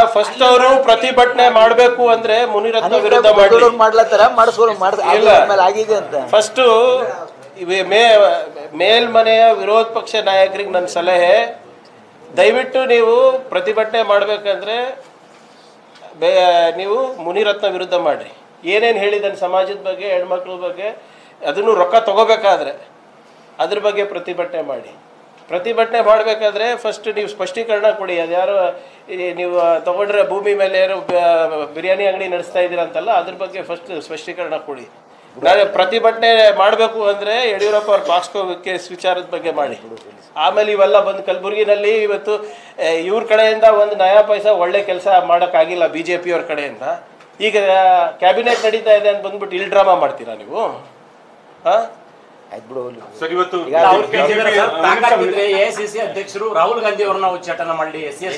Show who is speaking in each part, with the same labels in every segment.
Speaker 1: First ಅವರು ಪ್ರತಿಭಟನೆ ಮಾಡಬೇಕು ಅಂದ್ರೆ ಮುನಿರತ್ನ ವಿರುದ್ಧ ಮಾಡಿ
Speaker 2: ಬೆಂಗಳೂರು ಮಾಡ್ಲತ್ತಾರ ಮಾಡಿಸ್ಕೊಂಡು ಮಾಡ್ದ
Speaker 1: ಇಲ್ಲ.
Speaker 2: ಆಮೇಲೆ ಆಗಿದೆ ಅಂತ
Speaker 1: ಫಸ್ಟು ಮೇ ಮೇಲ್ಮನೆಯ ವಿರೋಧ ಪಕ್ಷ ನಾಯಕರಿಗೆ ನನ್ನ ಸಲಹೆ ದಯವಿಟ್ಟು ನೀವು ಪ್ರತಿಭಟನೆ ಮಾಡಬೇಕಂದ್ರೆ ಬೇ ನೀವು ಮುನಿರತ್ನ ವಿರುದ್ಧ ಮಾಡಿರಿ ಏನೇನು ಹೇಳಿದ್ದಾನೆ ಸಮಾಜದ ಬಗ್ಗೆ ಹೆಣ್ಮಕ್ಳ ಬಗ್ಗೆ ಅದನ್ನು ರೊಕ್ಕ ತಗೋಬೇಕಾದ್ರೆ ಅದ್ರ ಬಗ್ಗೆ ಪ್ರತಿಭಟನೆ ಮಾಡಿ ಪ್ರತಿಭಟನೆ ಮಾಡಬೇಕಾದ್ರೆ ಫಸ್ಟ್ ನೀವು ಸ್ಪಷ್ಟೀಕರಣ ಕೊಡಿ ಅದ್ಯಾರೋ ಈ ನೀವು ತಗೊಂಡ್ರೆ ಭೂಮಿ ಮೇಲೆ ಯಾರೋ ಬ- ಬಿರಿಯಾನಿ ಅಂಗಡಿ ನಡೆಸ್ತಾ ಇದ್ದೀರಾ ಅಂತಲ್ಲ ಅದ್ರ ಬಗ್ಗೆ ಫಸ್ಟ್ ಸ್ಪಷ್ಟೀಕರಣ ಕೊಡಿ ನಾಳೆ ಪ್ರತಿಭಟನೆ ಮಾಡಬೇಕು ಅಂದರೆ ಯಡಿಯೂರಪ್ಪ ಅವ್ರ ಪಾಕ್ಸ್ಕೋ ಕೇಸ್ ವಿಚಾರದ ಬಗ್ಗೆ ಮಾಡಿ ಆಮೇಲೆ ಇವೆಲ್ಲ ಬಂದು ಕಲಬುರಗಿನಲ್ಲಿ ಇವತ್ತು ಆ, ಇವ್ರ ಕಡೆಯಿಂದ ಒಂದು ನಯಾ ಪೈಸಾ ಒಳ್ಳೆ ಕೆಲಸ ಮಾಡೋಕ್ಕಾಗಿಲ್ಲ ಬಿ ಜೆ ಪಿಯವ್ರ ಕಡೆಯಿಂದ ಈಗ ಕ್ಯಾಬಿನೆಟ್ ನಡೀತಾ ಇದೆ ಅಂತ ಬಂದ್ಬಿಟ್ಟು ಇಲ್ಲಿ ಡ್ರಾಮಾ ಮಾಡ್ತೀರಾ ನೀವು ಹಾಂ
Speaker 2: ಆಯ್ತು ಬಿಡು ಹೋಗ್ಲಿ.
Speaker 3: ಸರ್ ಇವತ್ತು
Speaker 4: ರಾಹುಲ್ ಗಾಂಧಿ
Speaker 3: BJP
Speaker 4: ಸರ್, ತಾಕತ್ತಿದ್ರೆ ಎಐಸಿಸಿ ಅಧ್ಯಕ್ಷರು ರಾಹುಲ್ ಗಾಂಧಿ ಅವರನ್ನ ಉಚ್ಚಾಟನ ಮಾಡಿ ಎಸ್ ಸಿ ಎಸ್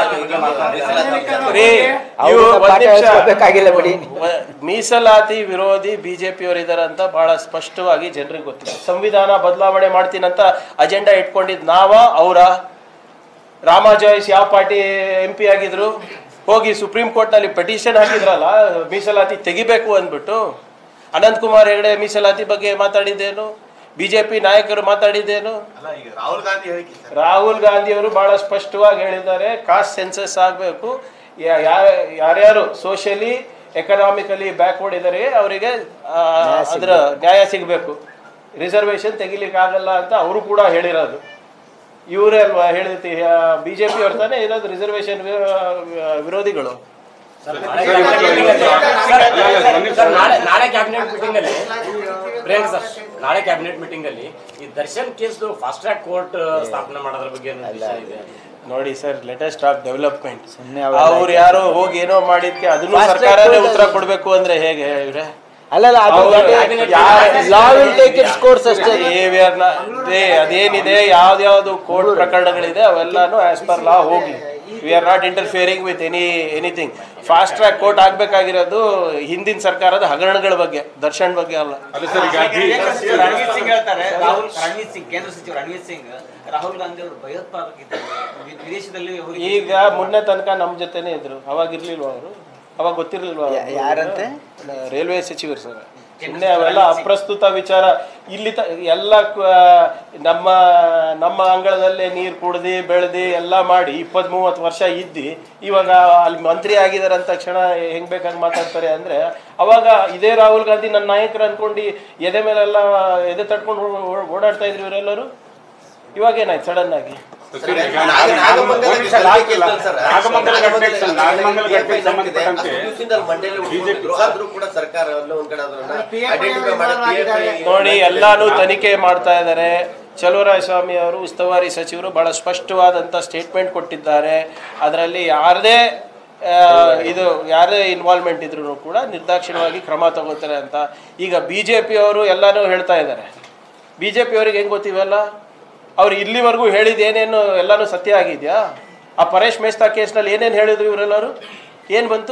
Speaker 1: ರೀ
Speaker 2: ಅವ್ರು
Speaker 1: ಇವು
Speaker 2: ಪಾಠ
Speaker 1: ಒಂದ್ ನಿಮಿಷ
Speaker 2: ಹೇಳ್ಸ್ಕೊಬೇಕಾಗಿಲ್ಲ ಬಿಡಿ.
Speaker 1: ವ- ಮೀಸಲಾತಿ ವಿರೋಧಿ ಬಿಜೆಪಿಯವರು ಇದಾರೆ ಅಂತ ಬಹಳ ಸ್ಪಷ್ಟವಾಗಿ ಜನರಿಗೆ ಗೊತ್ತಿದೆ ಸಂವಿಧಾನ ಬದಲಾವಣೆ ಮಾಡ್ತೀನಂತ ಅಜೆಂಡಾ ಇಟ್ಕೊಂಡಿದ್ ನಾವ ಅವರ ರಾಮಾ ಜಾಯ್ಸ್ ಯಾವ ಪಾರ್ಟಿ ಎಂ ಪಿ ಆಗಿದ್ರು ಹೋಗಿ ಸುಪ್ರೀಂ ಕೋರ್ಟ್ನಲ್ಲಿ ಪೆಟಿಷನ್ ಹಾಕಿದ್ರಲ್ಲ ಮೀಸಲಾತಿ ತೆಗಿಬೇಕು ಅಂದ್ಬಿಟ್ಟು ಅನಂತ್ ಕುಮಾರ್ ಹೆಗಡೆ ಮೀಸಲಾತಿ ಬಗ್ಗೆ ಮಾತಾಡಿದ್ದೇನು ಬಿಜೆಪಿ ನಾಯಕರು ಮಾತಾಡಿದ್ದೇನು
Speaker 5: ಅಲ್ಲ ಈಗ ರಾಹುಲ್ ಗಾಂಧಿ ಹೇಳಿಕೆ ಸರ್
Speaker 1: ರಾಹುಲ್ ಗಾಂಧಿ ಅವರು ಬಹಳ ಸ್ಪಷ್ಟವಾಗಿ ಹೇಳಿದ್ದಾರೆ ಕಾಸ್ಟ್ ಸೆನ್ಸಸ್ ಆಗಬೇಕು ಯಾರ್ಯಾರು ಸೋಷಿಯಲಿ ಎಕನಾಮಿಕಲಿ ಬ್ಯಾಕ್ವರ್ಡ್ ಇದ್ದಾರೆ ಅವರಿಗೆ ಆ, ಅದರ ನ್ಯಾಯ ಸಿಗಬೇಕು ರಿಸರ್ವೇಶನ್ ತೆಗಿಲಿಕ್ಕೆ ಆಗಲ್ಲ ಅಂತ ಅವರು ಕೂಡ ಹೇಳಿರೋದು ಇವರೇ ಅಲ್ವಾ ಹೇಳಿದ ಬಿ ಜೆ ಪಿ ಅವ್ರ ತಾನೇ ಇರೋದು ರಿಸರ್ವೇಶನ್ ವಿರೋಧಿಗಳು
Speaker 4: ಸರ್, ನಾಳೆ ನಾಳೆ ಕ್ಯಾಬಿನೆಟ್ ಮೀಟಿಂಗ್ ಅಲ್ಲಿ ಪ್ರಿಯಾಂಕ ಸರ್ ನಾಳೆ ಕ್ಯಾಬಿನೆಟ್ ಮೀಟಿಂಗ್ ಅಲ್ಲಿ ಈ Darshan case fast track court ಸ್ಥಾಪನೆ ಮಾಡೋದ್ರ ಬಗ್ಗೆ ಏನು ವಿಷಯ ಇದೆ
Speaker 1: ನೋಡಿ ಸರ್ ಲೇಟೆಸ್ಟ್ ಆಫ್ ಡೆವಲಪ್ಮೆಂಟ್
Speaker 2: ಸುಮ್ನೆ ಅವೆಲ್ಲ
Speaker 1: ಅವ್ರು ಯಾರೋ ಹೋಗಿ ಏನೋ ಮಾಡಿದ್ಕೆ ಅದನ್ನು
Speaker 2: Fast track
Speaker 1: ಸರ್ಕಾರನೇ
Speaker 2: court
Speaker 1: ಉತ್ತರ ಕೊಡ್ಬೇಕು ಅಂದ್ರೆ ಹೇಗೆ ಇವ್ರೆ
Speaker 2: ಅಲ್ಲಲ್ಲ ಅದು
Speaker 1: ಅವ್ರು ಯಾರು-
Speaker 2: law will take its course ಅಷ್ಟೇ
Speaker 1: Behavior ನ ಅದೇ ಅದೇನಿದೆ ಯಾವ್ದ್ಯಾವ್ದು ಕೋರ್ಟ್ ಪ್ರಕರಣಗಳಿದೆ ಅವೆಲ್ಲಾನು ಆಸ್ ಪರ್ ಲಾ ಹೋಗ್ಲಿ we are not interfering with any anything fast track court ಆಗ್ಬೇಕಾಗಿರೋದು ಹಿಂದಿನ ಸರ್ಕಾರದ ಹಗರಣಗಳ ಬಗ್ಗೆ ದರ್ಶನ್ ಬಗ್ಗೆ ಅಲ್ಲ
Speaker 3: ಅಲ್ಲ ಸರ್ ಈಗ ಬಿ-
Speaker 6: ರಣವೀರ್ ಸಿಂಗ್ ಹೇಳ್ತಾರೆ ರಾಹುಲ್ ರಣವೀರ್ ಸಿಂಗ್ ಕೇಂದ್ರ ಸಚಿವ ರಣವೀರ್ ಸಿಂಗ್ ರಾಹುಲ್ ಗಾಂಧಿ ಅವರು ಭಯೋತ್ಪಾದಕಿದ್ದಾರೆ ವಿ- ವಿದೇಶದಲ್ಲಿ ಅವರಿಗೆ
Speaker 1: ಈಗ ಮೊನ್ನೆ ತನಕ ನಮ್ಮ ಜೊತೆನೇ ಇದ್ರು ಅವಾಗ ಇರ್ಲಿಲ್ವಾ ಅವರು ಅವಾಗ ಗೊತ್ತಿರ್ಲಿಲ್ವಾ
Speaker 2: ಯಾ- ಯಾರಂತೆ?
Speaker 1: ರೈಲ್ವೆ ಸಚಿವರು ಸರ್ ಸುಮ್ಮನೆ ಅವೆಲ್ಲ ಅಪ್ರಸ್ತುತ ವಿಚಾರ ಇಲ್ಲಿ ತ ಎಲ್ಲ ಕ- ನಮ್ಮ ನಮ್ಮ ಅಂಗಳದಲ್ಲೇ ನೀರು ಕುಡ್ದು ಬೆಳೆದು ಎಲ್ಲ ಮಾಡಿ ಇಪ್ಪತ್ತ್ ಮೂವತ್ತು ವರ್ಷ ಇದ್ದು ಇವಾಗ ಅಲ್ಲಿ ಮಂತ್ರಿ ಆಗಿದ್ದಾರೆ ಅಂದ ತಕ್ಷಣ ಹೆಂಗ್ ಬೇಕಾಗಿ ಮಾತಾಡ್ತಾರೆ ಅಂದ್ರೆ ಅವಾಗ ಇದೇ ರಾಹುಲ್ ಗಾಂಧಿ ನನ್ನ ನಾಯಕರು ಅನ್ಕೊಂಡು ಎದೆ ಮೇಲೆಲ್ಲ ಎದೆ ತಟ್ಕೊಂಡು ಓ- ಓಡಾಡ್ತಾ ಇದ್ರು ಇವರೆಲ್ಲರೂ ಇವಾಗ ಏನಾಯ್ತು ಸಡನ್ ಆಗಿ
Speaker 3: ಸರ್, ಈಗ ನಾಗ-
Speaker 5: ನಾಗಮಂಗಲ
Speaker 3: ಒಂದ್ ನಿಮಿಷ last ಇಲ್ಲ. ನಾಗಮಂಗಲ ಘಟನೆಗೆ ಸರ್, ನಾಗಮಂಗಲ ಘಟನೆಗೆ ಸಂಬಂಧಪಟ್ಟಂತೆ
Speaker 5: ಮಂಡ್ಯಲ್ಲಿ ಆದ್ರೂ ಕೂಡ ಸರ್ಕಾರ ಎಲ್ಲ ಒಂದ್ ಕಡೆ ಅದನ್ನ ಐಡೆಂಟಿಫೈ ಮಾಡಿ
Speaker 1: ನೋಡಿ ಎಲ್ಲಾನು ತನಿಖೆ ಮಾಡ್ತಾ ಇದ್ದಾರೆ ಚಲುವರಾಯ ಸ್ವಾಮಿ ಅವರು ಉಸ್ತುವಾರಿ ಸಚಿವರು ಬಹಳ ಸ್ಪಷ್ಟವಾದಂಥ ಸ್ಟೇಟ್ಮೆಂಟ್ ಕೊಟ್ಟಿದ್ದಾರೆ ಅದರಲ್ಲಿ ಯಾರದೇ ಆ, ಇದು ಯಾರೇ ಇನ್ವಾಲ್ವ್ಮೆಂಟ್ ಇದ್ರೂ ಕೂಡ ನಿರ್ದಾಕ್ಷಿಣ್ಯವಾಗಿ ಕ್ರಮ ತಗೋತಾರೆ ಅಂತ ಈಗ ಬಿ ಜೆ ಪಿಯವರು ಎಲ್ಲನೂ ಹೇಳ್ತಾ ಇದ್ದಾರೆ ಬಿ ಜೆ ಪಿಯವ್ರಿಗೆ ಹೆಂಗೆ ಗೊತ್ತಿವೆಲ್ಲ ಅವ್ರು ಇಲ್ಲಿವರೆಗೂ ಹೇಳಿದ ಏನೇನು ಎಲ್ಲನೂ ಸತ್ಯ ಆಗಿದೆಯಾ ಆ ಪರೇಶ್ ಮೇಸ್ತಾ ಕೇಸ್ನಲ್ಲಿ ಏನೇನು ಹೇಳಿದ್ರು ಇವರೆಲ್ಲರೂ ಏನು ಬಂತು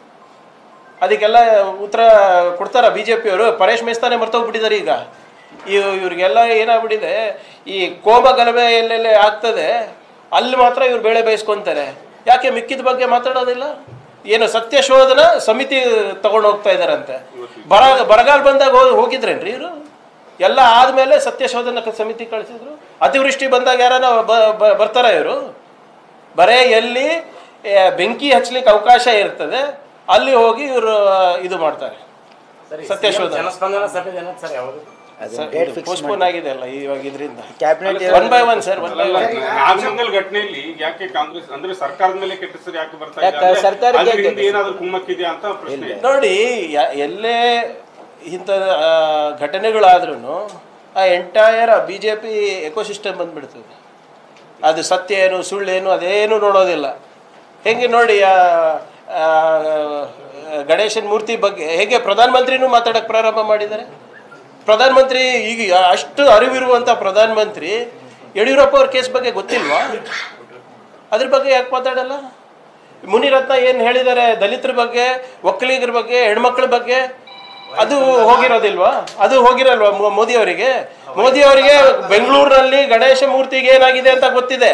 Speaker 1: ಅದಕ್ಕೆಲ್ಲ ಉತ್ತರ ಕೊಡ್ತಾರ ಬಿ ಜೆ ಪಿಯವರು ಪರೇಶ್ ಮೇಸ್ತಾನೆ ಮರ್ತೋಗ್ಬಿಟ್ಟಿದ್ದಾರೆ ಈಗ ಇವ್ ಇವ್ರಿಗೆಲ್ಲ ಏನಾಗ್ಬಿಟ್ಟಿದೆ ಈ ಕೋಮ ಗಲಭೆ ಎಲ್ಲೆಲ್ಲಿ ಆಗ್ತದೆ ಅಲ್ಲಿ ಮಾತ್ರ ಇವ್ರು ಬೇಳೆ ಬೇಯಿಸ್ಕೊಂತಾರೆ ಯಾಕೆ ಮಿಕ್ಕಿದ ಬಗ್ಗೆ ಮಾತಾಡೋದಿಲ್ಲ ಏನು ಸತ್ಯ ಶೋಧನ ಸಮಿತಿ ತಗೊಂಡು ಹೋಗ್ತಾ ಇದಾರಂತೆ ಬರ ಬರಗಾಲ ಬಂದಾಗ ಹೋಗಿ ಹೋಗಿದ್ರೇನ್ರಿ ಇವರು ಎಲ್ಲ ಆದ್ಮೇಲೆ ಸತ್ಯ ಶೋಧನ ಸಮಿತಿ ಕಳಿಸಿದ್ರು ಅತಿವೃಷ್ಟಿ ಬಂದಾಗ ಯಾರನ್ನ ಬ- ಬ- ಬರ್ತಾರ ಇವರು ಬರೇ ಎಲ್ಲಿ ಆ, ಬೆಂಕಿ ಹಚ್ಚಲಿಕ್ಕೆ ಅವಕಾಶ ಇರ್ತದೆ ಅಲ್ಲಿ ಹೋಗಿ ಇವರು ಇದು ಮಾಡ್ತಾರೆ
Speaker 4: ಸರಿ
Speaker 1: ಸತ್ಯ ಶೋಧ.
Speaker 4: ಜನಸ್ಪಂದನ ಸಭೆ ಏನಂತ ಸರ್ ಯಾವುದು
Speaker 2: ಡೇಟ್ ಫಿಕ್ಸ್
Speaker 1: ಪೋಸ್ಟ್ಪೋನ್ ಆಗಿದೆ ಅಲ್ಲ ಇವಾಗ ಇದರಿಂದ
Speaker 2: cabinet
Speaker 1: one by one sir one by one
Speaker 3: Nagamangal ಘಟನೆಯಲ್ಲಿ ಯಾಕೆ ಕಾಂಗ್ರೆಸ್ ಅಂದ್ರೆ ಸರ್ಕಾರದ ಮೇಲೆ ಕೆಟ್ಟ ಹೆಸರು ಯಾಕೆ ಬರ್ತಾ
Speaker 2: ಯಾಕೆ
Speaker 3: ಇದೆ ಅಂದ್ರೆ
Speaker 2: ಸರ್ಕಾರಕ್ಕೆ
Speaker 3: ಅದ್ರ
Speaker 2: ಯಾಕೆ
Speaker 3: ಹಿಂದೆ ಏನಾದ್ರು ಕುಮ್ಮಕ್ಕಿದೆಯಾ ಅಂತ ಪ್ರಶ್ನೆ
Speaker 1: ನೋಡಿ ಯ- ಎಲ್ಲೇ ಇಂಥ ಆ, ಘಟನೆಗಳಾದ್ರೂ ಆ entire B J P ecosystem ಬಂದ್ಬಿಡ್ತದೆ ಅದು ಸತ್ಯ ಏನು ಸುಳ್ಳೇನು ಅದೇನು ನೋಡೋದಿಲ್ಲ ಹೆಂಗೆ ನೋಡಿ ಆ, ಆ, ಗಣೇಶನ್ ಮೂರ್ತಿ ಬಗ್ಗೆ ಹೇಗೆ ಪ್ರಧಾನಮಂತ್ರಿನೂ ಮಾತಾಡಕ್ಕೆ ಪ್ರಾರಂಭ ಮಾಡಿದ್ದಾರೆ ಪ್ರಧಾನಮಂತ್ರಿ ಈಗ ಅಷ್ಟು ಅರಿವಿರುವಂಥ ಪ್ರಧಾನಮಂತ್ರಿ ಯಡಿಯೂರಪ್ಪ ಅವ್ರ ಕೇಸ್ ಬಗ್ಗೆ ಗೊತ್ತಿಲ್ವಾ ಅದ್ರ ಬಗ್ಗೆ ಯಾಕೆ ಮಾತಾಡಲ್ಲ ಮುನಿರತ್ನ ಏನು ಹೇಳಿದ್ದಾರೆ ದಲಿತರ ಬಗ್ಗೆ ಒಕ್ಕಲಿಗರ ಬಗ್ಗೆ ಹೆಣ್ಮಕ್ಳ ಬಗ್ಗೆ ಅದು ಹೋಗಿರೋದಿಲ್ವಾ ಅದು ಹೋಗಿರಲ್ವಾ ಮೋ- ಮೋದಿ ಅವರಿಗೆ ಮೋದಿ ಅವರಿಗೆ ಬೆಂಗಳೂರಿನಲ್ಲಿ ಗಣೇಶ ಮೂರ್ತಿಗೆ ಏನಾಗಿದೆ ಅಂತ ಗೊತ್ತಿದೆ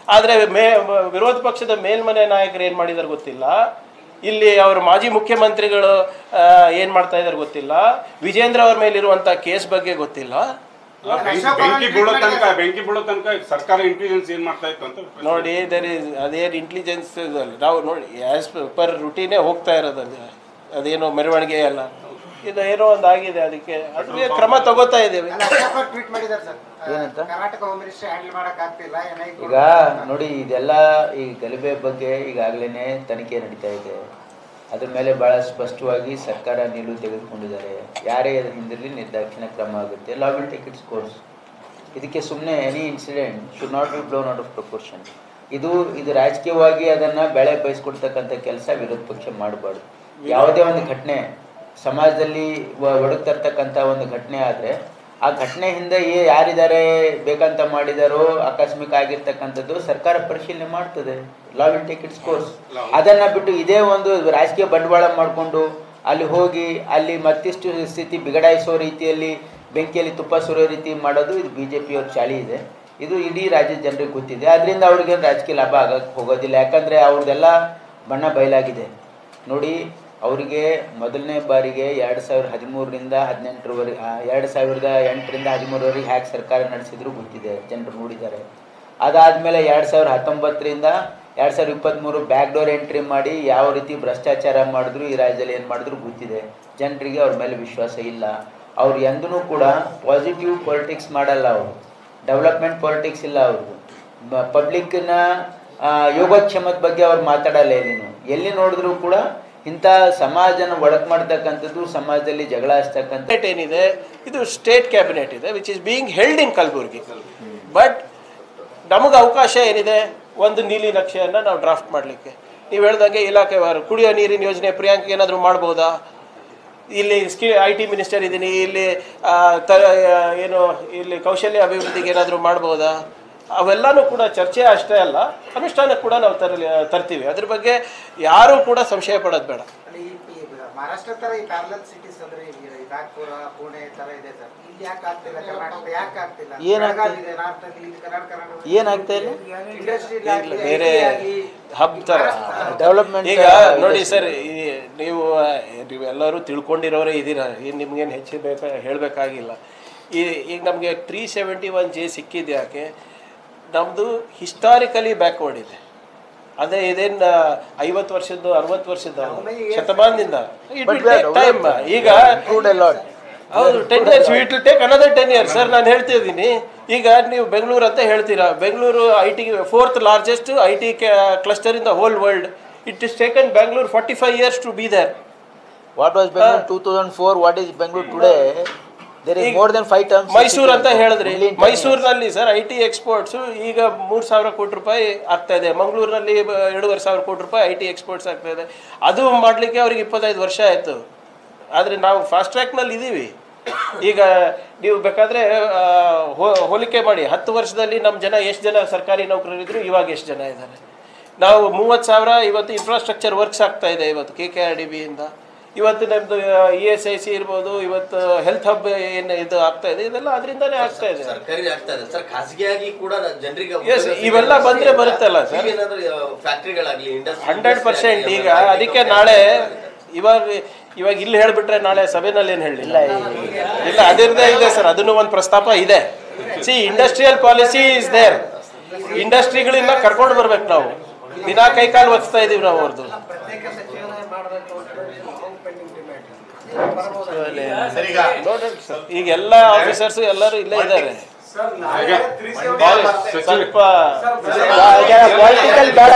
Speaker 1: ಆದರೆ ಮೇ ವಿರೋಧ ಪಕ್ಷದ ಮೇಲ್ಮನೆ ನಾಯಕರು ಏನು ಮಾಡಿದಾರೆ ಗೊತ್ತಿಲ್ಲ ಇಲ್ಲಿ ಅವರು ಮಾಜಿ ಮುಖ್ಯಮಂತ್ರಿಗಳು ಏನು ಮಾಡ್ತಾ ಇದ್ದಾರೆ ಗೊತ್ತಿಲ್ಲ ವಿಜೇಂದ್ರ ಅವ್ರ ಮೇಲಿರುವಂಥ ಕೇಸ್ ಬಗ್ಗೆ ಗೊತ್ತಿಲ್ಲ
Speaker 3: ಬೆಂಕಿ- ಬೆಂಕಿ ಬೀಳೋ ತನಕ ಬೆಂಕಿ ಬೀಳೋ ತನಕ ಸರ್ಕಾರ ಇಂಟೆಲಿಜೆನ್ಸ್ ಏನ್ ಮಾಡ್ತಾ ಇತ್ತು ಅಂತ
Speaker 1: ನೋಡಿ ದರ್ ಇಸ್ ಅದೇನು ಇಂಟೆಲಿಜೆನ್ಸ್ ನಾವು ನೋಡಿ ಆ್ಯಸ್ ಪರ್ ರುಟೀನೇ ಹೋಗ್ತಾ ಇರೋದು ಅದು. ಅದೇನೋ ಮೆರವಣಿಗೆ ಎಲ್ಲ ಇದು ಏನೋ ಒಂದು ಆಗಿದೆ ಅದಕ್ಕೆ ಅದಕ್ಕೆ ಕ್ರಮ ತಗೋತಾ ಇದ್ದೇವೆ
Speaker 7: ಟ್ವೀಟ್ ಮಾಡಿದ್ದಾರೆ ಸರ್
Speaker 2: ಏನಂತ?
Speaker 7: ಕರ್ನಾಟಕ ಹೋಮ್ ಮಿನಿಸ್ಟ್ರಿ ಹ್ಯಾಂಡಲ್ ಮಾಡಕ್ ಆಗ್ತಿಲ್ಲ ಏನಾಯ್ತು
Speaker 2: ಈಗ ನೋಡಿ ಇದೆಲ್ಲ ಈ ಗಲಭೆ ಬಗ್ಗೆ ಈಗಾಗಲೇ ತನಿಖೆ ನಡೀತಾ ಇದೆ ಅದ್ರ ಮೇಲೆ ಬಹಳ ಸ್ಪಷ್ಟವಾಗಿ ಸರ್ಕಾರ ನಿಲುವು ತೆಗೆದುಕೊಂಡಿದ್ದಾರೆ ಯಾರೇ ಅದ್ರ ಹಿಂದಿರಲಿ ನಿರ್ದಾಕ್ಷಿಣ್ಯ ಕ್ರಮ ಆಗುತ್ತೆ law will take its course ಇದಕ್ಕೆ ಸುಮ್ಮನೆ any incident should not be blown out of proportion ಇದು ಇದು ರಾಜಕೀಯವಾಗಿ ಅದನ್ನು ಬೆಳೆ ಬಯಸ್ಕೊಡ್ತಕ್ಕಂಥ ಕೆಲಸ ವಿರೋಧ ಪಕ್ಷ ಮಾಡಬಾರ್ದು ಯಾವುದೇ ಒಂದು ಘಟನೆ ಸಮಾಜದಲ್ಲಿ ವ- ಒಡಕ್ ತರ್ತಕ್ಕಂಥ ಒಂದು ಘಟನೆ ಆದರೆ ಆ ಘಟನೆ ಹಿಂದೆ ಏ ಯಾರಿದ್ದಾರೆ ಬೇಕಂತ ಮಾಡಿದಾರೋ ಆಕಸ್ಮಿಕ ಆಗಿರ್ತಕ್ಕಂಥದ್ದು ಸರ್ಕಾರ ಪರಿಶೀಲನೆ ಮಾಡ್ತದೆ law will take its course ಅದನ್ನ ಬಿಟ್ಟು ಇದೇ ಒಂದು ರಾಜಕೀಯ ಬಂಡವಾಳ ಮಾಡಿಕೊಂಡು ಅಲ್ಲಿ ಹೋಗಿ ಅಲ್ಲಿ ಮತ್ತಿಷ್ಟು ಸ್ಥಿತಿ ಬಿಗಡಾಯಿಸೋ ರೀತಿಯಲ್ಲಿ ಬೆಂಕಿಯಲ್ಲಿ ತುಪ್ಪ ಸುರಿಯೋ ರೀತಿ ಮಾಡೋದು ಇದು ಬಿ ಜೆ ಪಿಯವ್ರ ಚಾಳಿ ಇದೆ ಇದು ಇಡೀ ರಾಜ್ಯದ ಜನರಿಗೆ ಗೊತ್ತಿದೆ ಅದರಿಂದ ಅವ್ರಿಗೆ ರಾಜಕೀಯ ಲಾಭ ಆಗಕ್ಕೆ ಹೋಗೋದಿಲ್ಲ ಯಾಕಂದರೆ ಅವ್ರದ್ದೆಲ್ಲ ಬಣ್ಣ ಬಯಲಾಗಿದೆ ನೋಡಿ ಅವರಿಗೆ ಮೊದಲನೇ ಬಾರಿಗೆ ಎರಡು ಸಾವಿರದ ಹದಿಮೂರರಿಂದ ಹದಿನೆಂಟರವರೆಗೆ ಎರಡು ಸಾವಿರದ ಎಂಟರಿಂದ ಹದಿಮೂರವರೆಗೆ ಹ್ಯಾಕ್ ಸರ್ಕಾರ ನಡೆಸಿದ್ರು ಗೊತ್ತಿದೆ ಜನರು ನೋಡಿದ್ದಾರೆ ಅದಾದಮೇಲೆ ಎರಡು ಸಾವಿರದ ಹತ್ತೊಂಬತ್ತರಿಂದ ಎರಡು ಸಾವಿರದ ಇಪ್ಪತ್ತ್ಮೂರು ಬ್ಯಾಕ್ ಡೋರ್ ಎಂಟ್ರಿ ಮಾಡಿ ಯಾವ ರೀತಿ ಭ್ರಷ್ಟಾಚಾರ ಮಾಡಿದ್ರು ಈ ರಾಜ್ಯದಲ್ಲಿ ಏನು ಮಾಡಿದ್ರು ಗೊತ್ತಿದೆ ಜನರಿಗೆ ಅವ್ರ ಮೇಲೆ ವಿಶ್ವಾಸ ಇಲ್ಲ ಅವ್ರು ಎಂದೂ ಕೂಡ ಪಾಸಿಟಿವ್ ಪೊಲಿಟಿಕ್ಸ್ ಮಾಡಲ್ಲ ಅವರು ಡೆವಲಪ್ಮೆಂಟ್ ಪಾಲಿಟಿಕ್ಸ್ ಇಲ್ಲ ಅವ್ರದ್ದು ಪಬ್ಲಿಕ್ನ ಯೋಗಕ್ಷೇಮದ ಬಗ್ಗೆ ಅವ್ರು ಮಾತಾಡಲ್ಲ ಎಲ್ಲಿನೂ ಎಲ್ಲಿ ನೋಡಿದ್ರು ಕೂಡ ಇಂಥ ಸಮಾಜನ ಒಳಗೆ ಮಾಡ್ತಕ್ಕಂಥದ್ದು ಸಮಾಜದಲ್ಲಿ ಜಗಳ ಹಚ್ತಕ್ಕಂಥ
Speaker 1: ಕ್ಯಾಬಿನೆಟ್ ಏನಿದೆ ಇದು ಸ್ಟೇಟ್ ಕ್ಯಾಬಿನೆಟ್ ಇದೆ which is being held in Kalaburagi but ನಮಗೆ ಅವಕಾಶ ಏನಿದೆ ಒಂದು ನೀಲಿ ನಕ್ಷೆಯನ್ನು ನಾವು ಡ್ರಾಫ್ಟ್ ಮಾಡಲಿಕ್ಕೆ ನೀವು ಹೇಳ್ದಂಗೆ ಇಲಾಖೆವಾರು ಕುಡಿಯೋ ನೀರಿನ ಯೋಜನೆ ಪ್ರಿಯಾಂಕ್ ಏನಾದರೂ ಮಾಡ್ಬೋದಾ ಇಲ್ಲಿ ಸ್ಕಿ ಐ ಟಿ ಮಿನಿಸ್ಟರ್ ಇದ್ದೀನಿ ಇಲ್ಲಿ ಆ, ತ ಏನು ಇಲ್ಲಿ ಕೌಶಲ್ಯ ಅಭಿವೃದ್ಧಿಗೆ ಏನಾದರೂ ಮಾಡ್ಬೋದಾ ಅವೆಲ್ಲನೂ ಕೂಡ ಚರ್ಚೆ ಅಷ್ಟೇ ಅಲ್ಲ ಅನುಷ್ಠಾನಕ್ಕೆ ಕೂಡ ನಾವು ತರಲಿ ತರ್ತೀವಿ ಅದ್ರ ಬಗ್ಗೆ ಯಾರೂ ಕೂಡ ಸಂಶಯ ಪಡೋದು ಬೇಡ
Speaker 7: ಅಲ್ಲಿ ಈ- ಈ ಮಹಾರಾಷ್ಟ್ರ ತರ ಈ ಪ್ಯಾರಲಲ್ ಸಿಟೀಸ್ ಅಂದ್ರೆ ಈ ನಾಗ್ಪುರ ಪುಣೆ ತರ ಇದೆ ಸರ್ ಇಲ್ಲಿ ಯಾಕೆ ಆಗ್ತಿಲ್ಲ ಕರ್ನಾಟಕ ಯಾಕೆ ಆಗ್ತಿಲ್ಲ
Speaker 2: ಏನಾಗ್ತಿಲ್ಲ?
Speaker 7: ಬೆಳಗಾವಿ ಇದೆ ನಾರ್ತ್ ಅಲ್ಲಿ ಇಲ್ಲಿ ಕರ್ನಾಟಕ ಕರ್ನಾಟಕ
Speaker 2: ಏನಾಗ್ತಾ ಇಲ್ಲ?
Speaker 7: ಇಂಡಸ್ಟ್ರಿ
Speaker 1: ಈಗಲೇ ಬೇರೆ ಹಬ್ ಥರ
Speaker 2: ಡೆವಲಪ್ಮೆಂಟ್
Speaker 1: ಈಗ ನೋಡಿ ಸರ್ ಈ ನೀವು ನೀವೆಲ್ಲರೂ ತಿಳ್ಕೊಂಡಿರೋರೇ ಇದ್ದೀರಾ ಏನು ನಿಮ್ಗೇನು ಹೆಚ್ಚು ಬೇಕಾ ಹೇಳಬೇಕಾಗಿಲ್ಲ ಈ ಈಗ ನಮಗೆ ತ್ರೀ ಸೆವೆಂಟಿ ಒನ್ ಜೆ ಸಿಕ್ಕಿದ್ದು ಯಾಕೆ ನಮ್ಮದು ಹಿಸ್ಟಾರಿಕಲಿ ಬ್ಯಾಕ್ವರ್ಡ್ ಇದೆ ಅದೇ ಇದೇನು ಐವತ್ತು ವರ್ಷದ್ದು ಅರವತ್ತು ವರ್ಷದ್ದು ಶತಮಾನದಿಂದ ಇಟ್ ವಿಲ್ ಟೇಕ್ ಟೈಮ್ ಈಗ ಹೌದು ten years it will take another ten years sir ನಾನು ಹೇಳ್ತಾ ಇದ್ದೀನಿ ಈಗ ನೀವು ಬೆಂಗಳೂರು ಅಂತ ಹೇಳ್ತೀರಾ Bengaluru I T fourth largest I T cluster in the whole world it is taken Bengaluru forty five years to be there
Speaker 2: what was Bengaluru two thousand four what is Bengaluru today there is
Speaker 1: ಈಗ
Speaker 2: more than five terms
Speaker 1: Mysuru ಅಂತ ಹೇಳಿದ್ರಿ ಮೈಸೂರಿನಲ್ಲಿ sir I T exports ಈಗ ಮೂರು ಸಾವಿರ ಕೋಟಿ ರೂಪಾಯಿ ಆಗ್ತಾ ಇದೆ ಮಂಗಳೂರಿನಲ್ಲಿ ಬ- ಎರಡೂವರೆ ಸಾವಿರ ಕೋಟಿ ರೂಪಾಯಿ ಐ ಟಿ ಎಕ್ಸ್ಪೋರ್ಟ್ಸ್ ಆಗ್ತಾ ಇದೆ ಅದು ಮಾಡಲಿಕ್ಕೆ ಅವ್ರಿಗೆ ಇಪ್ಪತ್ತೈದು ವರ್ಷ ಆಯಿತು ಆದರೆ ನಾವು ಫಾಸ್ಟ್ ಟ್ರ್ಯಾಕ್ನಲ್ಲಿ ಇದ್ದೀವಿ ಈಗ ನೀವು ಬೇಕಾದರೆ ಹೋಲಿಕೆ ಮಾಡಿ ಹತ್ತು ವರ್ಷದಲ್ಲಿ ನಮ್ಮ ಜನ ಎಷ್ಟು ಜನ ಸರ್ಕಾರಿ ನೌಕರರಿದ್ರು ಇವಾಗ ಎಷ್ಟು ಜನ ಇದ್ದಾರೆ ನಾವು ಮೂವತ್ತು ಸಾವಿರ ಇವತ್ತು ಇನ್ಫ್ರಾಸ್ಟ್ರಕ್ಚರ್ ವರ್ಕ್ಸ್ ಆಗ್ತಾ ಇದೆ ಇವತ್ತು ಕೆ ಕೆ ಆರ್ ಡಿ ಬಿಯಿಂದ ಇವತ್ತು ನಮ್ಮದು ಇ ಎಸ್ ಐ ಸಿ ಇರ್ಬೋದು ಇವತ್ತು ಹೆಲ್ತ್ ಹಬ್ ಏನು ಇದು ಆಗ್ತಾ ಇದೆ ಇದೆಲ್ಲ ಅದರಿಂದನೇ ಆಗ್ತಾ ಇದೆ
Speaker 5: ಸರ್ಕಾರಿ ಆಗ್ತಾ ಇದೆ ಸರ್ ಖಾಸಗಿಯಾಗಿ ಕೂಡ ಜನರಿಗೆ
Speaker 1: Yes, ಇವೆಲ್ಲ ಬಂದ್ರೆ ಬರುತ್ತಲ್ಲ ಸರ್?
Speaker 5: ಫ್ಯಾಕ್ಟ್ರಿಗಳಾಗ್ಲಿ ಇಂಡಸ್ಟ್ರಿ
Speaker 1: ಹಂಡ್ರೆಡ್ ಪರ್ಸೆಂಟ್ ಈಗ ಅದಕ್ಕೆ ನಾಳೆ ಇವಾಗ ಇವಾಗ ಇಲ್ಲಿ ಹೇಳ್ಬಿಟ್ರೆ ನಾಳೆ ಸಭೆನಲ್ಲಿ ಏನು ಹೇಳಿಲ್ಲ ಇಲ್ಲ ಅದಿರದೇ ಇದೆ ಸರ್ ಅದನ್ನು ಒಂದು ಪ್ರಸ್ತಾಪ ಇದೆ see industrial policy is there ಇಂಡಸ್ಟ್ರಿಗಳಿಂದ ಕರ್ಕೊಂಡು ಬರ್ಬೇಕು ನಾವು ದಿನಾ ಕೈ ಕಾಲು ಒತ್ತಾ ಇದೀವಿ ನಾವು ಅವ್ರದ್ದು ನೋಡ್ರಿ ಸರ್, ಈಗ ಎಲ್ಲ ಆಫೀಸರ್ಸ್ ಎಲ್ಲರೂ ಇಲ್ಲೇ ಇದ್ದಾರೆ ಸ್ವಲ್ಪ
Speaker 2: ಪೊಲಿಟಿಕಲ್ ಬೇಡ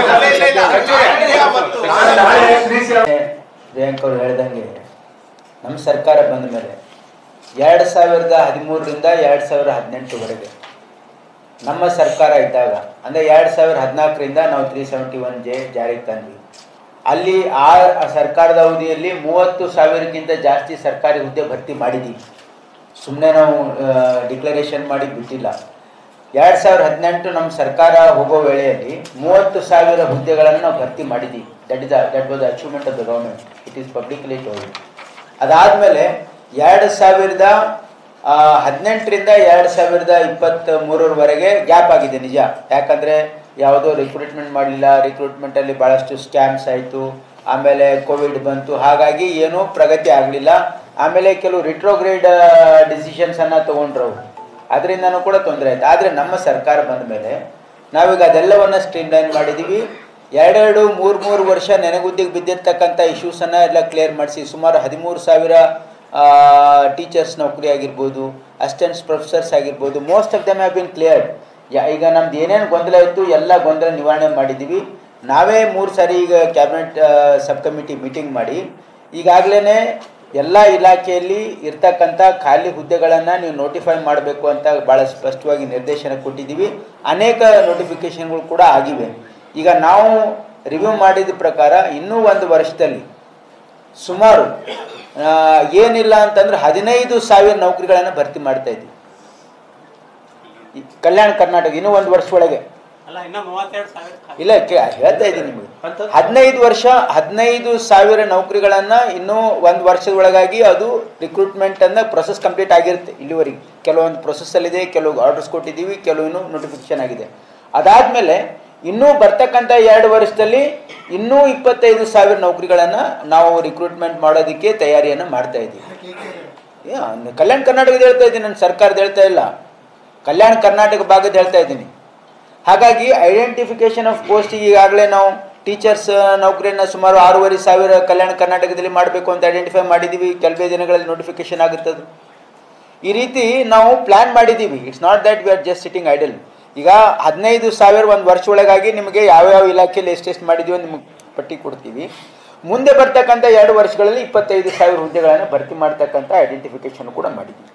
Speaker 2: ಪ್ರಿಯಾಂಕ್ ಅವ್ರು ಹೇಳ್ದಂಗೆ ನಮ್ಮ ಸರ್ಕಾರ ಬಂದ ಮೇಲೆ ಎರಡು ಸಾವಿರದ ಹದಿಮೂರರಿಂದ ಎರಡು ಸಾವಿರದ ಹದಿನೆಂಟುವರೆಗೆ ನಮ್ಮ ಸರ್ಕಾರ ಇದ್ದಾಗ ಅಂದರೆ ಎರಡು ಸಾವಿರದ ಹದಿನಾಲ್ಕರಿಂದ ನಾವು ತ್ರೀ ಸೆವೆಂಟಿ ಒನ್ ಜೆ ಜಾರಿಗೆ ತಂದ್ವಿ ಅಲ್ಲಿ ಆ ಸರ್ಕಾರದ ಅವಧಿಯಲ್ಲಿ ಮೂವತ್ತು ಸಾವಿರಕ್ಕಿಂತ ಜಾಸ್ತಿ ಸರ್ಕಾರಿ ಹುದ್ದೆ ಭರ್ತಿ ಮಾಡಿದ್ದೀವಿ ಸುಮ್ಮನೆ ನಾವು ಡಿಕ್ಲರೇಷನ್ ಮಾಡಿ ಬಿಟ್ಟಿಲ್ಲ ಎರಡು ಸಾವಿರದ ಹದಿನೆಂಟು ನಮ್ಮ ಸರ್ಕಾರ ಹೋಗೋ ವೇಳೆಯಲ್ಲಿ ಮೂವತ್ತು ಸಾವಿರ ಹುದ್ದೆಗಳನ್ನು ನಾವು ಭರ್ತಿ ಮಾಡಿದ್ದೀವಿ that is that was achievement of the government it is publicly told ಅದಾದಮೇಲೆ ಎರಡು ಸಾವಿರದ ಹದಿನೆಂಟರಿಂದ ಎರಡು ಸಾವಿರದ ಇಪ್ಪತ್ತ್ ಮೂರರವರೆಗೆ ಗ್ಯಾಪ್ ಆಗಿದೆ ನಿಜ ಯಾಕಂದರೆ ಯಾವುದೋ ರಿಕ್ರೂಟ್ಮೆಂಟ್ ಮಾಡಲಿಲ್ಲ ರಿಕ್ರೂಟ್ಮೆಂಟಲ್ಲಿ ಭಾಳಷ್ಟು ಸ್ಕ್ಯಾಮ್ಸ್ ಆಯಿತು ಆಮೇಲೆ ಕೋವಿಡ್ ಬಂತು ಹಾಗಾಗಿ ಏನೂ ಪ್ರಗತಿ ಆಗಲಿಲ್ಲ ಆಮೇಲೆ ಕೆಲವು ರಿಟ್ರೋಗ್ರೇಡ್ ಡಿಸಿಷನ್ಸನ್ನು ತೊಗೊಂಡ್ರು ಅವ್ರು. ಅದರಿಂದನೂ ಕೂಡ ತೊಂದರೆ ಆಯಿತು ಆದರೆ ನಮ್ಮ ಸರ್ಕಾರ ಬಂದ ಮೇಲೆ ನಾವೀಗ ಅದೆಲ್ಲವನ್ನು ಸ್ಟ್ರೀಮ್ಲೈನ್ ಮಾಡಿದ್ದೀವಿ ಎರಡೆರಡು ಮೂರು ಮೂರು ವರ್ಷ ನೆನೆಗುದ್ದಿಗೆ ಬಿದ್ದಿರ್ತಕ್ಕಂಥ ಇಶ್ಯೂಸನ್ನು ಎಲ್ಲ ಕ್ಲಿಯರ್ ಮಾಡಿಸಿ ಸುಮಾರು ಹದಿಮೂರು ಸಾವಿರ ಟೀಚರ್ಸ್ ನೌಕರಿ ಆಗಿರ್ಬೋದು ಅಸಿಸ್ಟೆಂಟ್ಸ್ ಪ್ರೊಫೆಸರ್ಸ್ ಆಗಿರ್ಬೋದು most of them have been cleared ಈಗ ನಮ್ದು ಏನೇನು ಗೊಂದಲ ಇತ್ತು ಎಲ್ಲ ಗೊಂದಲ ನಿವಾರಣೆ ಮಾಡಿದ್ದೀವಿ ನಾವೇ ಮೂರು ಸಾರಿ ಈಗ ಕ್ಯಾಬಿನೆಟ್ ಸಬ್ ಕಮಿಟಿ ಮೀಟಿಂಗ್ ಮಾಡಿ ಈಗಾಗಲೇ ಎಲ್ಲ ಇಲಾಖೆಯಲ್ಲಿ ಇರ್ತಕ್ಕಂಥ ಖಾಲಿ ಹುದ್ದೆಗಳನ್ನು ನೀವು ನೋಟಿಫೈ ಮಾಡಬೇಕು ಅಂತ ಭಾಳ ಸ್ಪಷ್ಟವಾಗಿ ನಿರ್ದೇಶನ ಕೊಟ್ಟಿದ್ದೀವಿ ಅನೇಕ ನೋಟಿಫಿಕೇಷನ್ಗಳು ಕೂಡ ಆಗಿವೆ ಈಗ ನಾವು ರಿವ್ಯೂ ಮಾಡಿದ ಪ್ರಕಾರ ಇನ್ನೂ ಒಂದು ವರ್ಷದಲ್ಲಿ ಸುಮಾರು ಆ, ಏನಿಲ್ಲ ಅಂತಂದ್ರೆ ಹದಿನೈದು ಸಾವಿರ ನೌಕರಿಗಳನ್ನು ಭರ್ತಿ ಮಾಡ್ತಾ ಇದ್ದೀವಿ ಈ ಕಲ್ಯಾಣ ಕರ್ನಾಟಕ ಇನ್ನೂ ಒಂದು ವರ್ಷ ಒಳಗೆ
Speaker 6: ಅಲ್ಲ ಇನ್ನ ಮೂವತ್ತೆರಡು ಸಾವಿರ ಖಾಲಿ.
Speaker 2: ಇಲ್ಲ ಕೇ ಹೇಳ್ತಾ ಇದ್ದೀನಿ ನಿಮಗೆ ಹದಿನೈದು ವರ್ಷ ಹದಿನೈದು ಸಾವಿರ ನೌಕರಿಗಳನ್ನು ಇನ್ನೂ ಒಂದು ವರ್ಷದ ಒಳಗಾಗಿ ಅದು ರಿಕ್ರೂಟ್ಮೆಂಟ್ ಅನ್ನ ಪ್ರೊಸೆಸ್ ಕಂಪ್ಲೀಟ್ ಆಗಿರುತ್ತೆ ಇಲ್ಲಿವರೆಗೆ ಕೆಲವೊಂದು ಪ್ರೊಸೆಸ್ಸಲ್ಲಿದೆ ಕೆಲವು ಆರ್ಡರ್ಸ್ ಕೊಟ್ಟಿದ್ದೀವಿ ಕೆಲವು ಇನ್ನೂ ನೋಟಿಫಿಕೇಶನ್ ಆಗಿದೆ ಅದಾದಮೇಲೆ ಇನ್ನೂ ಬರ್ತಕ್ಕಂಥ ಎರಡು ವರ್ಷದಲ್ಲಿ ಇನ್ನೂ ಇಪ್ಪತ್ತೈದು ಸಾವಿರ ನೌಕರಿಗಳನ್ನು ನಾವು ರಿಕ್ರೂಟ್ಮೆಂಟ್ ಮಾಡೋದಕ್ಕೆ ತಯಾರಿಯನ್ನು ಮಾಡ್ತಾ ಇದ್ದೀವಿ ಏ, ಕಲ್ಯಾಣ ಕರ್ನಾಟಕದ ಹೇಳ್ತಾ ಇದ್ದೀನಿ ನಾನು ಸರ್ಕಾರದ ಹೇಳ್ತಾ ಇಲ್ಲ ಕಲ್ಯಾಣ ಕರ್ನಾಟಕ ಭಾಗದ ಹೇಳ್ತಾ ಇದ್ದೀನಿ ಹಾಗಾಗಿ ಐಡೆಂಟಿಫಿಕೇಶನ್ ಆಫ್ ಪೋಸ್ಟ್ ಈಗಾಗಲೇ ನಾವು ಟೀಚರ್ಸ್ ನೌಕರಿಯನ್ನು ಸುಮಾರು ಆರೂವರೆ ಸಾವಿರ ಕಲ್ಯಾಣ ಕರ್ನಾಟಕದಲ್ಲಿ ಮಾಡಬೇಕು ಅಂತ ಐಡೆಂಟಿಫೈ ಮಾಡಿದ್ದೀವಿ ಕೆಲವೇ ದಿನಗಳಲ್ಲಿ ನೋಟಿಫಿಕೇಶನ್ ಆಗುತ್ತೆ ಅದು ಈ ರೀತಿ ನಾವು ಪ್ಲ್ಯಾನ್ ಮಾಡಿದ್ದೀವಿ it's not that we are just sitting idle ಈಗ ಹದಿನೈದು ಸಾವಿರ ಒಂದು ವರ್ಷ ಒಳಗಾಗಿ ನಿಮಗೆ ಯಾವ್ಯಾವ ಇಲಾಖೆಯಲ್ಲಿ ಎಷ್ಟೆಷ್ಟು ಮಾಡಿದ್ದೀವಿ ಅಂತ ನಿಮಗೆ ಪಟ್ಟಿ ಕೊಡ್ತೀವಿ ಮುಂದೆ ಬರ್ತಕ್ಕಂಥ ಎರಡು ವರ್ಷಗಳಲ್ಲಿ ಇಪ್ಪತ್ತೈದು ಸಾವಿರ ಹುದ್ದೆಗಳನ್ನು ಭರ್ತಿ ಮಾಡ್ತಕ್ಕಂಥ ಐಡೆಂಟಿಫಿಕೇಶನ್ ಕೂಡ ಮಾಡಿದ್ದೀವಿ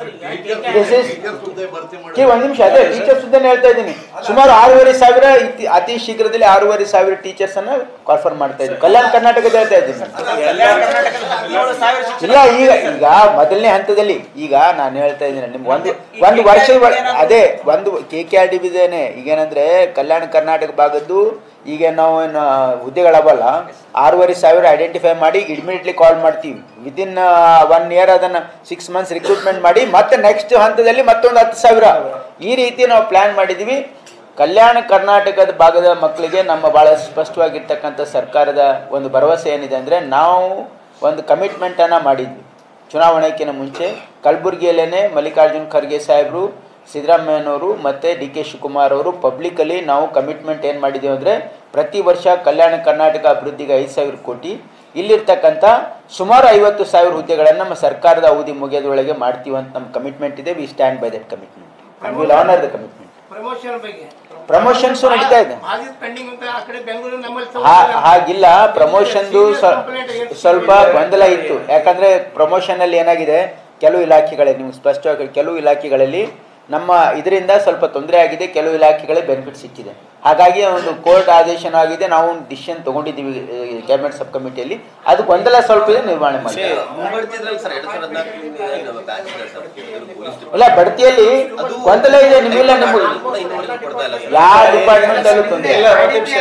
Speaker 2: This is- ಕೇ ಒಂದು ನಿಮಿಷ ಅದೇ ಟೀಚರ್ಸ್ ಹುದ್ದೆನೇ ಹೇಳ್ತಾ ಇದ್ದೀನಿ ಸುಮಾರು ಆರೂವರೆ ಸಾವಿರ ಇತಿ- ಅತಿ ಶೀಘ್ರದಲ್ಲಿ ಆರೂವರೆ ಸಾವಿರ ಟೀಚರ್ಸ್ ಅನ್ನ ಕಾನ್ಫರ್ಮ್ ಮಾಡ್ತಾ ಇದ್ದೀವಿ ಕಲ್ಯಾಣ ಕರ್ನಾಟಕದ ಹೇಳ್ತಾ ಇದ್ದೀನಿ
Speaker 6: ಕಲ್ಯಾಣ ಕರ್ನಾಟಕದ ಹದಿನೇಳು ಸಾವಿರ ಶಿಕ್ಷಣ
Speaker 2: ಇಲ್ಲ ಈಗ ಈಗ ಮೊದಲನೇ ಹಂತದಲ್ಲಿ ಈಗ ನಾನು ಹೇಳ್ತಾ ಇದ್ದೀನಿ ನಿಮ್ಗೆ ಒಂದು ಒಂದು ವರ್ಷದ ಒಳ- ಅದೇ ಒಂದು ಕೆ ಕೆ ಆರ್ ಡಿ ಬಿದೇನೆ ಈಗೇನಂದ್ರೆ ಕಲ್ಯಾಣ ಕರ್ನಾಟಕ ಭಾಗದ್ದು ಈಗ ನಾವು ಏನು ಹುದ್ದೆಗಳವಲ್ಲ ಆರೂವರೆ ಸಾವಿರ ಐಡೆಂಟಿಫೈ ಮಾಡಿ ಇಮಿಡಿಯೇಟ್ಲಿ ಕಾಲ್ ಮಾಡ್ತೀವಿ ವಿದಿನ್ ಒನ್ ಇಯರ್ ಅದನ್ನು ಸಿಕ್ಸ್ ಮಂತ್ಸ್ ರಿಕ್ರೂಟ್ಮೆಂಟ್ ಮಾಡಿ ಮತ್ತೆ ನೆಕ್ಸ್ಟ್ ಹಂತದಲ್ಲಿ ಮತ್ತೊಂದು ಹತ್ತು ಸಾವಿರ ಈ ರೀತಿ ನಾವು ಪ್ಲ್ಯಾನ್ ಮಾಡಿದ್ದೀವಿ ಕಲ್ಯಾಣ ಕರ್ನಾಟಕದ ಭಾಗದ ಮಕ್ಕಳಿಗೆ ನಮ್ಮ ಭಾಳ ಸ್ಪಷ್ಟವಾಗಿರ್ತಕ್ಕಂಥ ಸರ್ಕಾರದ ಒಂದು ಭರವಸೆ ಏನಿದೆ ಅಂದರೆ ನಾವು ಒಂದು ಕಮಿಟ್ಮೆಂಟನ್ನು ಮಾಡಿದ್ವಿ ಚುನಾವಣೆಗಿಂತ ಮುಂಚೆ ಕಲಬುರಗಿಯಲ್ಲೇ ಮಲ್ಲಿಕಾರ್ಜುನ್ ಖರ್ಗೆ ಸಾಹೇಬರು ಸಿದ್ದರಾಮಯ್ಯನವರು ಮತ್ತು ಡಿ ಕೆ ಶಿವಕುಮಾರ್ ಅವರು ಪಬ್ಲಿಕಲ್ಲಿ ನಾವು ಕಮಿಟ್ಮೆಂಟ್ ಏನು ಮಾಡಿದ್ದೀವಿ ಅಂದರೆ ಪ್ರತಿ ವರ್ಷ ಕಲ್ಯಾಣ ಕರ್ನಾಟಕ ಅಭಿವೃದ್ಧಿಗೆ ಐದು ಸಾವಿರ ಕೋಟಿ ಇಲ್ಲಿರ್ತಕ್ಕಂಥ ಸುಮಾರು ಐವತ್ತು ಸಾವಿರ ಹುದ್ದೆಗಳನ್ನು ನಮ್ಮ ಸರ್ಕಾರದ ಅವಧಿ ಮುಗಿಯೋದ್ರೊಳಗೆ ಮಾಡ್ತೀವಿ ಅಂತ ನಮ್ಮ ಕಮಿಟ್ಮೆಂಟ್ ಇದೆ we stand by that commitment and will honour the commitment
Speaker 8: promotion ಬಗ್ಗೆ
Speaker 2: ಪ್ರಮೋಷನ್ಸು ನಡೀತಾ ಇದೆ
Speaker 8: ಹಾಗಿದ್ ಪೆಂಡಿಂಗ್ ಅಂತ ಆ ಕಡೆ ಬೆಂಗಳೂರು ನಮ್ಮಲ್ಲಿ
Speaker 2: ಹಾ- ಹಾಗಿಲ್ಲ ಪ್ರಮೋಷನ್ದು ಸ್ವ- ಸ್ವಲ್ಪ ಗೊಂದಲ ಇತ್ತು ಯಾಕಂದ್ರೆ ಪ್ರಮೋಷನ್ ಅಲ್ಲಿ ಏನಾಗಿದೆ ಕೆಲವು ಇಲಾಖೆಗಳಲ್ಲಿ ನೀವು ಸ್ಪಷ್ಟವಾಗಿ ಕೆಲವು ಇಲಾಖೆಗಳಲ್ಲಿ ನಮ್ಮ ಇದರಿಂದ ಸ್ವಲ್ಪ ತೊಂದರೆ ಆಗಿದೆ ಕೆಲವು ಇಲಾಖೆಗಳಿಗೆ ಬೆನಿಫಿಟ್ ಸಿಕ್ಕಿದೆ ಹಾಗಾಗಿ ಒಂದು ಕೋರ್ಟ್ ಆದೇಶನ ಆಗಿದೆ ನಾವು ಒಂದು ಡಿಸಿಷನ್ ತಗೊಂಡಿದ್ದೀವಿ ಕ್ಯಾಬಿನೆಟ್ ಸಬ್ ಕಮಿಟಿಯಲ್ಲಿ ಅದು ಗೊಂದಲ ಸ್ವಲ್ಪ ಇದೆ ನಿರ್ವಹಣೆ ಮಾಡಿ
Speaker 5: ಮುಂಬಡ್ತಿದ್ರಲ್ಲ ಸರ್ ಎರಡ್ ಸಾವಿರದ ಹದಿನಾಲ್ಕು ಬ್ಯಾಚ್ ಇದೆ ಸರ್ ಇದು ಪೊಲೀಸ್
Speaker 2: ಇಲ್ಲ ಬಡ್ತಿಯಲ್ಲಿ ಗೊಂದಲ ಇದೆ ನಿಮ್ಮಿಲ್ಲ ನಿಮ್ಗೆ
Speaker 5: ಕೂಡ ಇನ್ನೂವರೆಗೂ ಕೊಡ್ತಾ ಇಲ್ಲ ಸರ್
Speaker 2: ಯಾವ ಡಿಪಾರ್ಟ್ಮೆಂಟ್ ಅಲ್ಲೂ ತೊಂದರೆ ಇಲ್ಲ
Speaker 1: ಇಲ್ಲ, ಒಂದ್ ನಿಮಿಷ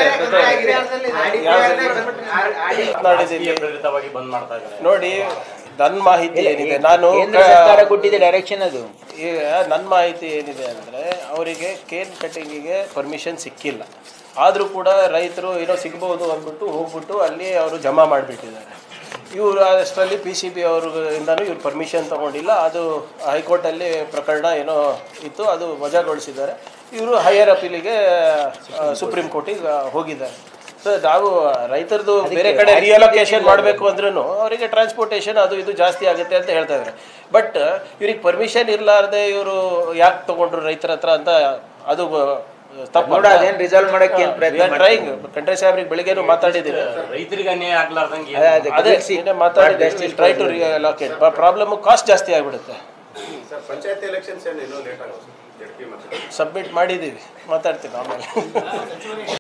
Speaker 1: ಮಾತನಾಡಿದ್ದೀನಿ
Speaker 4: ಪ್ರೇರಿತವಾಗಿ ಬಂದ್ ಮಾಡ್ತಾ ಇದ್ದಾರೆ
Speaker 1: ನೋಡಿ ನನ್ನ ಮಾಹಿತಿ ಏನಿದೆ ನಾನು
Speaker 2: ಕೇಂದ್ರ ಸರ್ಕಾರ ಕೊಟ್ಟಿದೆ ಡೈರೆಕ್ಷನ್ ಅದು
Speaker 1: ಈಗ ನನ್ನ ಮಾಹಿತಿ ಏನಿದೆ ಅಂದರೆ ಅವರಿಗೆ ಕೇನ್ ಕಟಿಂಗಿಗೆ ಪರ್ಮಿಷನ್ ಸಿಕ್ಕಿಲ್ಲ ಆದರೂ ಕೂಡ ರೈತರು ಏನೋ ಸಿಗ್ಬೋದು ಅಂದ್ಬಿಟ್ಟು ಹೋಗ್ಬಿಟ್ಟು ಅಲ್ಲಿ ಅವರು ಜಮಾ ಮಾಡಿಬಿಟ್ಟಿದ್ದಾರೆ ಇವರು ಅಷ್ಟರಲ್ಲಿ ಪಿ ಸಿ ಬಿ ಅವ್ರಿಂದನೂ ಇವ್ರು ಪರ್ಮಿಷನ್ ತೊಗೊಂಡಿಲ್ಲ ಅದು ಹೈಕೋರ್ಟಲ್ಲಿ ಪ್ರಕರಣ ಏನೋ ಇತ್ತು ಅದು ವಜಾಗೊಳಿಸಿದ್ದಾರೆ ಇವರು ಹೈಯರ್ ಅಪೀಲಿಗೆ ಸುಪ್ರೀಂ ಕೋರ್ಟಿಗೆ ಹೋಗಿದ್ದಾರೆ ಸೊ ನಾವು ರೈತರದು ಬೇರೆ ಕಡೆ ರಿಯಲೊಕೇಶನ್ ಮಾಡಬೇಕು ಅಂದ್ರೂ ಅವರಿಗೆ ಟ್ರಾನ್ಸ್ಪೋರ್ಟೇಷನ್ ಅದು ಇದು ಜಾಸ್ತಿ ಆಗುತ್ತೆ ಅಂತ ಹೇಳ್ತಾ ಇದ್ದಾರೆ ಬಟ್ ಇವ್ರಿಗೆ ಪರ್ಮಿಷನ್ ಇರಲಾರ್ದೆ ಇವರು ಯಾಕೆ ತಗೊಂಡ್ರು ರೈತರ ಹತ್ರ ಅಂತ ಅದು ತಪ್ಪು
Speaker 2: ನೋಡ ಅದೇನ್ ರಿಸಾಲ್ವ್ ಮಾಡಕ್ಕೆ ಏನ್ ಪ್ರಯತ್ನ
Speaker 1: ಟ್ರೈಂಗ್ ಕಂಟ್ರಿ ಸಾಹೇಬ್ರಿಗೆ ಬೆಳಿಗ್ಗೆನೂ ಮಾತಾಡಿದ್ದೀವಿ
Speaker 4: ರೈತರಿಗೆ ಅನ್ಯಾಯ ಆಗ್ಲಾರ್ದಂಗೆ
Speaker 2: ಅದೇ, ಅದೇ.
Speaker 1: ಅದೇ
Speaker 2: Let's see.
Speaker 1: ಮಾತಾಡಿದ್ದೀವಿ try to relocate problem cost ಜಾಸ್ತಿ ಆಗಿಬಿಡುತ್ತೆ
Speaker 3: ಪಂಚಾಯತ್ ಎಲೆಕ್ಷನ್ಸ್ ಏನು ಇನ್ನೂ ಲೇಟ್ ಆಗುತ್ತೆ ಜಡ್ಪಿ ಮತ್ತೆ
Speaker 1: ಸಬ್ಮಿಟ್ ಮಾಡಿದ್ದೀವಿ ಮಾತಾಡ್ತೀನಿ ಆಮೇಲೆ